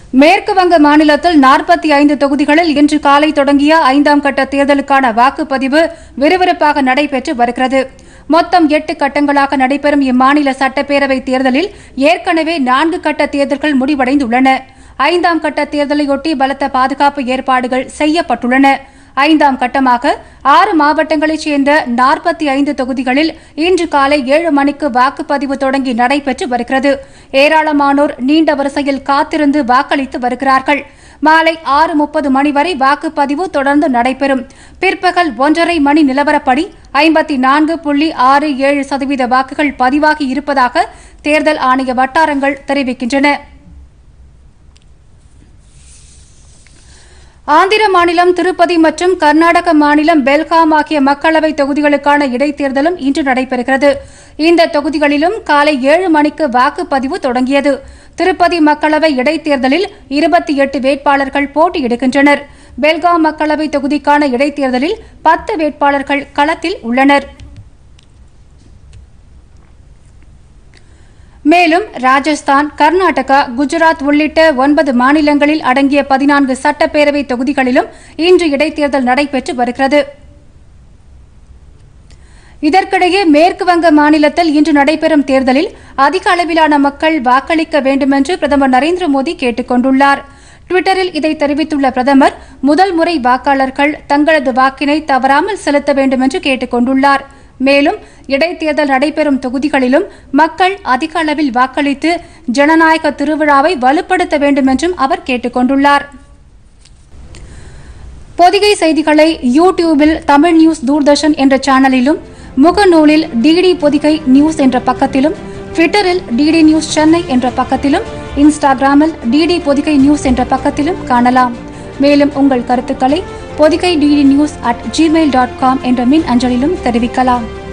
மேற்கு வங்க மாநிலத்தில் நாற்பத்தி ஐந்து தொகுதிகளில் இன்று காலை தொடங்கிய ஐந்தாம் கட்ட தேர்தலுக்கான வாக்குப்பதிவு விறுவிறுப்பாக நடைபெற்று வருகிறது மொத்தம் எட்டு கட்டங்களாக நடைபெறும் இம்மாநில சட்டப்பேரவை தேர்தலில் ஏற்கனவே நான்கு கட்ட தேர்தல்கள் முடிவடைந்துள்ளன ஐந்தாம் கட்ட தேர்தலையொட்டி பலத்த பாதுகாப்பு ஏற்பாடுகள் செய்யப்பட்டுள்ளன ஐந்தாம் கட்டமாக ஆறு மாவட்டங்களைச் சேர்ந்த நாற்பத்தி ஐந்து தொகுதிகளில் இன்று காலை ஏழு மணிக்கு வாக்குப்பதிவு தொடங்கி நடைபெற்று வருகிறது ஏராளமானோர் நீண்ட வரிசையில் காத்திருந்து வாக்களித்து வருகிறார்கள் மாலை ஆறு முப்பது மணி வரை வாக்குப்பதிவு தொடர்ந்து நடைபெறும் பிற்பகல் ஒன்றரை மணி நிலவரப்படி ஐம்பத்தி நான்கு புள்ளி ஆறு ஏழு சதவீத வாக்குகள் பதிவாகி இருப்பதாக தேர்தல் ஆணைய வட்டாரங்கள் தெரிவிக்கின்றன ஆந்திர மாநிலம் திருப்பதி மற்றும் கர்நாடக மாநிலம் பெல்காம் ஆகிய மக்களவை தொகுதிகளுக்கான இடைத்தேர்தலும் இன்று நடைபெறுகிறது இந்த தொகுதிகளிலும் காலை ஏழு மணிக்கு வாக்குப்பதிவு தொடங்கியது திருப்பதி மக்களவை இடைத்தேர்தலில் இருபத்தி எட்டு வேட்பாளர்கள் போட்டியிடுகின்றனர் பெல்காம் மக்களவை தொகுதிக்கான இடைத்தேர்தலில் பத்து வேட்பாளர்கள் களத்தில் உள்ளனர் மேலும் ராஜஸ்தான் கர்நாடகா குஜராத் உள்ளிட்ட ஒன்பது மாநிலங்களில் அடங்கிய பதினான்கு சட்டப்பேரவை தொகுதிகளிலும் இன்று இடைத்தேர்தல் நடைபெற்று வருகிறது இதற்கிடையே மேற்கு வங்க மாநிலத்தில் இன்று நடைபெறும் தேர்தலில் அதிக அளவிலான மக்கள் வாக்களிக்க வேண்டுமென்று பிரதமர் நரேந்திர மோடி கேட்டுக் கொண்டுள்ளார் டுவிட்டரில் இதை தெரிவித்துள்ள பிரதமர் முதல் முறை வாக்காளர்கள் தங்களது வாக்கினை தவறாமல் செலுத்த வேண்டுமென்று கேட்டுக் கொண்டுள்ளார் மேலும் இடைத்தேர்தல் நடைபெறும் தொகுதிகளிலும் மக்கள் அதிக அளவில் வாக்களித்து ஜனநாயக திருவிழாவை வலுப்படுத்த வேண்டும் என்றும் அவர் கேட்டுக் கொண்டுள்ளார் பொதிகை செய்திகளை யூடியூபில் தமிழ் நியூஸ் தூர்தர்ஷன் என்ற சேனலிலும் முகநூலில் டிடி பொதிகை நியூஸ் என்ற பக்கத்திலும் ட்விட்டரில் டிடி நியூஸ் சென்னை என்ற பக்கத்திலும் இன்ஸ்டாகிராமில் டிடி பொதிகை நியூஸ் என்ற பக்கத்திலும் காணலாம் மேலும் உங்கள் கருத்துக்களை Pothigai DD news at Gmail dot com என்ற மின் அஞ்சலிலும் தெரிவிக்கலாம்